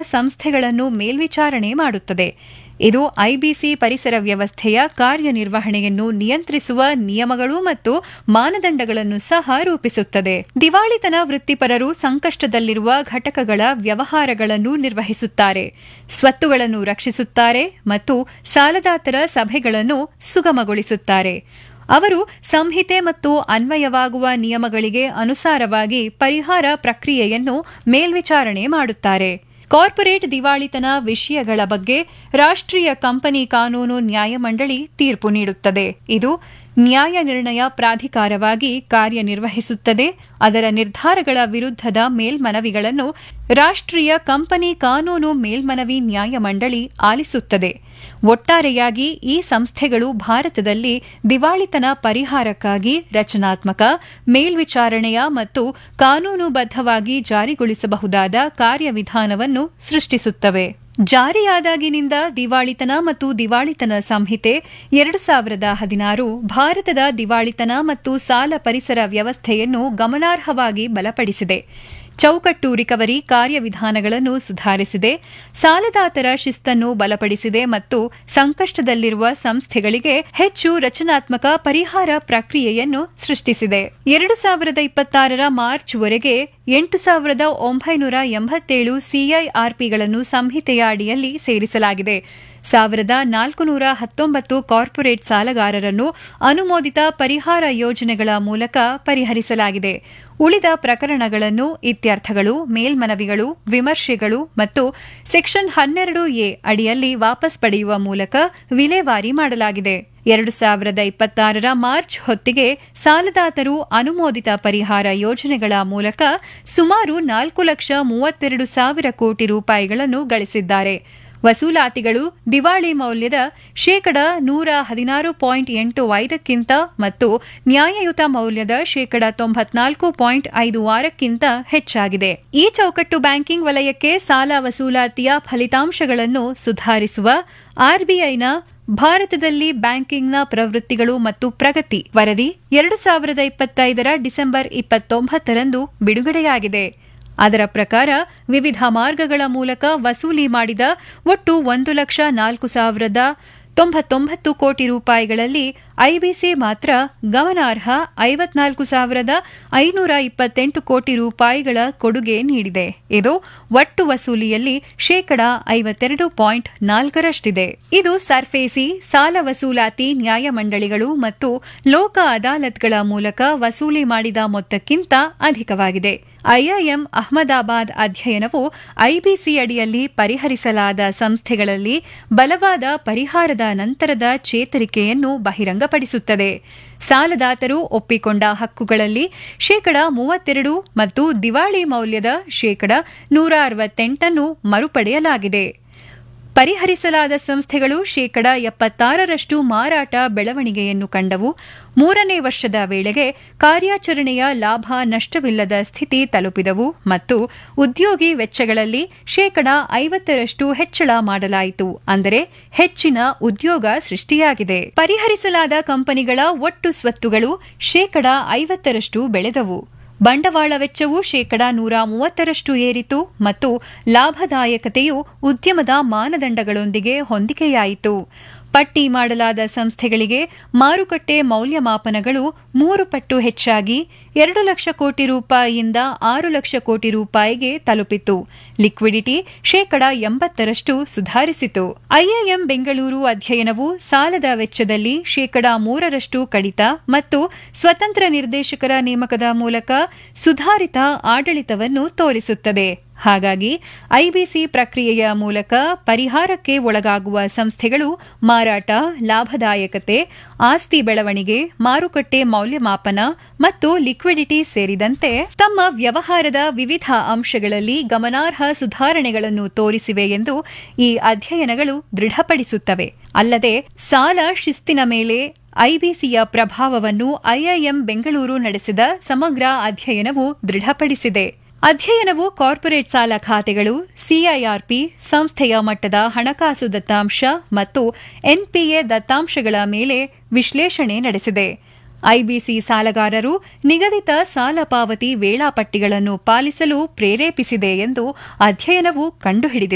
ಸಂಸ್ಥೆಗಳನ್ನು ಮೇಲ್ವಿಚಾರಣೆ ಮಾಡುತ್ತದೆ ಇದು ಐಬಿಸಿ ಪರಿಸರ ವ್ಯವಸ್ಥೆಯ ಕಾರ್ಯನಿರ್ವಹಣೆಯನ್ನು ನಿಯಂತ್ರಿಸುವ ನಿಯಮಗಳು ಮತ್ತು ಮಾನದಂಡಗಳನ್ನು ಸಹ ರೂಪಿಸುತ್ತದೆ ದಿವಾಳಿತನ ವೃತ್ತಿಪರರು ಸಂಕಷ್ಟದಲ್ಲಿರುವ ಘಟಕಗಳ ವ್ಯವಹಾರಗಳನ್ನು ನಿರ್ವಹಿಸುತ್ತಾರೆ ಸ್ವತ್ತುಗಳನ್ನು ರಕ್ಷಿಸುತ್ತಾರೆ ಮತ್ತು ಸಾಲದಾತರ ಸಭೆಗಳನ್ನು ಸುಗಮಗೊಳಿಸುತ್ತಾರೆ ಅವರು ಸಂಹಿತೆ ಮತ್ತು ಅನ್ವಯವಾಗುವ ನಿಯಮಗಳಿಗೆ ಅನುಸಾರವಾಗಿ ಪರಿಹಾರ ಪ್ರಕ್ರಿಯೆಯನ್ನು ಮೇಲ್ವಿಚಾರಣೆ ಮಾಡುತ್ತಾರೆ ಕಾರ್ಪೊರೇಟ್ ದಿವಾಳಿತನ ವಿಷಯಗಳ ಬಗ್ಗೆ ರಾಷ್ಟ್ರೀಯ ಕಂಪನಿ ಕಾನೂನು ನ್ಯಾಯಮಂಡಳಿ ತೀರ್ಪು ನೀಡುತ್ತದೆ ಇದು ನ್ಯಾಯ ನಿರ್ಣಯ ಪ್ರಾಧಿಕಾರವಾಗಿ ಕಾರ್ಯನಿರ್ವಹಿಸುತ್ತದೆ ಅದರ ನಿರ್ಧಾರಗಳ ವಿರುದ್ಧದ ಮೇಲ್ಮನವಿಗಳನ್ನು ರಾಷ್ಟ್ರೀಯ ಕಂಪನಿ ಕಾನೂನು ಮೇಲ್ಮನವಿ ನ್ಯಾಯಮಂಡಳಿ ಆಲಿಸುತ್ತದೆ ಒಟ್ಟಾರೆಯಾಗಿ ಈ ಸಂಸ್ಥೆಗಳು ಭಾರತದಲ್ಲಿ ದಿವಾಳಿತನ ಪರಿಹಾರಕ್ಕಾಗಿ ರಚನಾತ್ಮಕ ಮೇಲ್ವಿಚಾರಣೆಯ ಮತ್ತು ಕಾನೂನುಬದ್ಧವಾಗಿ ಜಾರಿಗೊಳಿಸಬಹುದಾದ ಕಾರ್ಯವಿಧಾನವನ್ನು ಸೃಷ್ಟಿಸುತ್ತವೆ ಜಾರಿಯಾದಾಗಿನಿಂದ ದಿವಾಳಿತನ ಮತ್ತು ದಿವಾಳಿತನ ಸಂಹಿತೆ ಎರಡು ಸಾವಿರದ ಹದಿನಾರು ಭಾರತದ ದಿವಾಳಿತನ ಮತ್ತು ಸಾಲ ಪರಿಸರ ವ್ಯವಸ್ಥೆಯನ್ನು ಗಮನಾರ್ಹವಾಗಿ ಬಲಪಡಿಸಿದೆ ಚೌಕಟ್ಟು ರಿಕವರಿ ಕಾರ್ಯವಿಧಾನಗಳನ್ನು ಸುಧಾರಿಸಿದೆ ಸಾಲದಾತರ ಶಿಸ್ತನ್ನು ಬಲಪಡಿಸಿದೆ ಮತ್ತು ಸಂಕಷ್ಟದಲ್ಲಿರುವ ಸಂಸ್ಥೆಗಳಿಗೆ ಹೆಚ್ಚು ರಚನಾತ್ಮಕ ಪರಿಹಾರ ಪ್ರಕ್ರಿಯೆಯನ್ನು ಸೃಷ್ಟಿಸಿದೆ ಎರಡು ಸಾವಿರದ ಇಪ್ಪತ್ತಾರರ ಮಾರ್ಚ್ವರೆಗೆ ಎಂಟು ಸಾವಿರದ ಒಂಬೈನೂರ ಎಂಬತ್ತೇಳು ಸಿಐಆರ್ಪಿಗಳನ್ನು ಸಂಹಿತೆಯ ಅಡಿಯಲ್ಲಿ ಸೇರಿಸಲಾಗಿದೆ ಸಾವಿರದ ನಾಲ್ಕುನೂರ ಹತ್ತೊಂಬತ್ತು ಕಾರ್ಪೊರೇಟ್ ಸಾಲಗಾರರನ್ನು ಅನುಮೋದಿತ ಪರಿಹಾರ ಯೋಜನೆಗಳ ಮೂಲಕ ಪರಿಹರಿಸಲಾಗಿದೆ ಉಳಿದ ಪ್ರಕರಣಗಳನ್ನು ಇತ್ಯರ್ಥಗಳು ಮೇಲ್ಮನವಿಗಳು ವಿಮರ್ಶೆಗಳು ಮತ್ತು ಸೆಕ್ಷನ್ ಹನ್ನೆರಡು ಎ ಅಡಿಯಲ್ಲಿ ವಾಪಸ್ ಪಡೆಯುವ ಮೂಲಕ ವಿಲೇವಾರಿ ಮಾಡಲಾಗಿದೆ ಎರಡು ಸಾವಿರದ ಇಪ್ಪತ್ತಾರರ ಮಾರ್ಚ್ ಹೊತ್ತಿಗೆ ಸಾಲದಾತರು ಅನುಮೋದಿತ ಪರಿಹಾರ ಯೋಜನೆಗಳ ಮೂಲಕ ಸುಮಾರು ನಾಲ್ಕು ಲಕ್ಷ ಮೂವತ್ತೆರಡು ಸಾವಿರ ಕೋಟಿ ರೂಪಾಯಿಗಳನ್ನು ಗಳಿಸಿದ್ದಾರೆ ವಸೂಲಾತಿಗಳು ದಿವಾಳಿ ಮೌಲ್ಯದ ಶೇಕಡ ನೂರ ಹದಿನಾರು ಪಾಯಿಂಟ್ ಎಂಟು ಐದಕ್ಕಿಂತ ಮತ್ತು ನ್ಯಾಯಯುತ ಮೌಲ್ಯದ ಶೇಕಡ ತೊಂಬತ್ನಾಲ್ಕು ಪಾಯಿಂಟ್ ಐದು ಆರಕ್ಕಿಂತ ಹೆಚ್ಚಾಗಿದೆ ಈ ಚೌಕಟ್ಟು ಬ್ಯಾಂಕಿಂಗ್ ವಲಯಕ್ಕೆ ಸಾಲ ವಸೂಲಾತಿಯ ಫಲಿತಾಂಶಗಳನ್ನು ಸುಧಾರಿಸುವ ಆರ್ಬಿಐನ ಭಾರತದಲ್ಲಿ ಬ್ಯಾಂಕಿಂಗ್ನ ಪ್ರವೃತ್ತಿಗಳು ಮತ್ತು ಪ್ರಗತಿ ವರದಿ ಎರಡು ಸಾವಿರದ ಇಪ್ಪತ್ತೈದರ ಡಿಸೆಂಬರ್ ಇಪ್ಪತ್ತೊಂಬತ್ತರಂದು ಬಿಡುಗಡೆಯಾಗಿದೆ ಅದರ ಪ್ರಕಾರ ವಿವಿಧ ಮಾರ್ಗಗಳ ಮೂಲಕ ವಸೂಲಿ ಮಾಡಿದ ಒಟ್ಟು ಒಂದು ಲಕ್ಷ ನಾಲ್ಕು ಸಾವಿರದ ತೊಂಬತ್ತೊಂಬತ್ತು ಕೋಟಿ ರೂಪಾಯಿಗಳಲ್ಲಿ ಐಬಿಸಿ ಮಾತ್ರ ಗಮನಾರ್ಹ ಐವತ್ನಾಲ್ಕು ಸಾವಿರದ ಐನೂರ ಇಪ್ಪತ್ತೆಂಟು ಕೋಟಿ ರೂಪಾಯಿಗಳ ಕೊಡುಗೆ ನೀಡಿದೆ ಇದು ಒಟ್ಟು ವಸೂಲಿಯಲ್ಲಿ ಶೇಕಡ ಐವತ್ತೆರಡು ಪಾಯಿಂಟ್ ನಾಲ್ಕರಷ್ಟಿದೆ ಇದು ಸರ್ಫೇಸಿ ಸಾಲ ವಸೂಲಾತಿ ನ್ಯಾಯಮಂಡಳಿಗಳು ಮತ್ತು ಲೋಕ ಅದಾಲತ್ಗಳ ಮೂಲಕ ವಸೂಲಿ ಮಾಡಿದ ಮೊತ್ತಕ್ಕಿಂತ ಅಧಿಕವಾಗಿದೆ ಐಐಎಂ ಅಹಮದಾಬಾದ್ ಅಧ್ಯಯನವು ಐಬಿಸಿ ಅಡಿಯಲ್ಲಿ ಪರಿಹರಿಸಲಾದ ಸಂಸ್ಥೆಗಳಲ್ಲಿ ಬಲವಾದ ಪರಿಹಾರದ ನಂತರದ ಚೇತರಿಕೆಯನ್ನು ಬಹಿರಂಗಪಡಿಸುತ್ತದೆ ಸಾಲದಾತರು ಒಪ್ಪಿಕೊಂಡ ಹಕ್ಕುಗಳಲ್ಲಿ ಶೇಕಡ ಮೂವತ್ತೆರಡು ಮತ್ತು ದಿವಾಳಿ ಮೌಲ್ಯದ ಶೇಕಡ ನೂರ ಅರವತ್ತೆಂಟನ್ನು ಮರುಪಡೆಯಲಾಗಿದೆ ಪರಿಹರಿಸಲಾದ ಸಂಸ್ಥೆಗಳು ಶೇಕಡ ಎಪ್ಪತ್ತಾರರಷ್ಟು ಮಾರಾಟ ಬೆಳವಣಿಗೆಯನ್ನು ಕಂಡವು ಮೂರನೇ ವರ್ಷದ ವೇಳೆಗೆ ಕಾರ್ಯಾಚರಣೆಯ ಲಾಭ ನಷ್ಟವಿಲ್ಲದ ಸ್ಥಿತಿ ತಲುಪಿದವು ಮತ್ತು ಉದ್ಯೋಗಿ ವೆಚ್ಚಗಳಲ್ಲಿ ಶೇಕಡ ಐವತ್ತರಷ್ಟು ಹೆಚ್ಚಳ ಮಾಡಲಾಯಿತು ಅಂದರೆ ಹೆಚ್ಚಿನ ಉದ್ಯೋಗ ಸೃಷ್ಟಿಯಾಗಿದೆ ಪರಿಹರಿಸಲಾದ ಕಂಪನಿಗಳ ಒಟ್ಟು ಸ್ವತ್ತುಗಳು ಶೇಕಡ ಐವತ್ತರಷ್ಟು ಬೆಳೆದವು ಬಂಡವಾಳ ವೆಚ್ಚವು ಶೇಕಡ ನೂರ ಮೂವತ್ತರಷ್ಟು ಏರಿತು ಮತ್ತು ಲಾಭದಾಯಕತೆಯು ಉದ್ಯಮದ ಮಾನದಂಡಗಳೊಂದಿಗೆ ಹೊಂದಿಕೆಯಾಯಿತು ಪಟ್ಟಿ ಮಾಡಲಾದ ಸಂಸ್ಥೆಗಳಿಗೆ ಮಾರುಕಟ್ಟೆ ಮೌಲ್ಯಮಾಪನಗಳು ಮೂರು ಪಟ್ಟು ಹೆಚ್ಚಾಗಿ ಎರಡು ಲಕ್ಷ ಕೋಟಿ ರೂಪಾಯಿಯಿಂದ ಆರು ಲಕ್ಷ ಕೋಟಿ ರೂಪಾಯಿಗೆ ತಲುಪಿತು ಲಿಕ್ವಿಡಿಟಿ ಶೇಕಡ ಎಂಬತ್ತರಷ್ಟು ಸುಧಾರಿಸಿತು ಐಐಎಂ ಬೆಂಗಳೂರು ಅಧ್ಯಯನವು ಸಾಲದ ವೆಚ್ಚದಲ್ಲಿ ಶೇಕಡ ಮೂರರಷ್ಟು ಕಡಿತ ಮತ್ತು ಸ್ವತಂತ್ರ ನಿರ್ದೇಶಕರ ನೇಮಕದ ಮೂಲಕ ಸುಧಾರಿತ ಆಡಳಿತವನ್ನು ತೋರಿಸುತ್ತದೆ ಹಾಗಾಗಿ ಐಬಿಸಿ ಪ್ರಕ್ರಿಯೆಯ ಮೂಲಕ ಪರಿಹಾರಕ್ಕೆ ಒಳಗಾಗುವ ಸಂಸ್ಥೆಗಳು ಮಾರಾಟ ಲಾಭದಾಯಕತೆ ಆಸ್ತಿ ಬೆಳವಣಿಗೆ ಮಾರುಕಟ್ಟೆ ಮೌಲ್ಯಮಾಪನ ಮತ್ತು ಲಿಕ್ವಿಡಿಟಿ ಸೇರಿದಂತೆ ತಮ್ಮ ವ್ಯವಹಾರದ ವಿವಿಧ ಅಂಶಗಳಲ್ಲಿ ಗಮನಾರ್ಹ ಸುಧಾರಣೆಗಳನ್ನು ತೋರಿಸಿವೆ ಎಂದು ಈ ಅಧ್ಯಯನಗಳು ದೃಢಪಡಿಸುತ್ತವೆ ಅಲ್ಲದೆ ಸಾಲ ಶಿಸ್ತಿನ ಮೇಲೆ ಐಬಿಸಿಯ ಪ್ರಭಾವವನ್ನು ಐಐಎಂ ಬೆಂಗಳೂರು ನಡೆಸಿದ ಸಮಗ್ರ ಅಧ್ಯಯನವು ದೃಢಪಡಿಸಿದೆ ಅಧ್ಯಯನವು ಕಾರ್ಪೊರೇಟ್ ಸಾಲ ಖಾತೆಗಳು ಸಿಐಆರ್ಪಿ ಸಂಸ್ಥೆಯ ಮಟ್ಟದ ಹಣಕಾಸು ದತ್ತಾಂಶ ಮತ್ತು ಎನ್ಪಿಎ ದತ್ತಾಂಶಗಳ ಮೇಲೆ ವಿಶ್ಲೇಷಣೆ ನಡೆಸಿದೆ ಐಬಿಸಿ ಸಾಲಗಾರರು ನಿಗದಿತ ಸಾಲ ಪಾವತಿ ವೇಳಾಪಟ್ಟಿಗಳನ್ನು ಪಾಲಿಸಲು ಪ್ರೇರೇಪಿಸಿದೆ ಎಂದು ಅಧ್ಯಯನವು ಕಂಡುಹಿಡಿದಿದೆ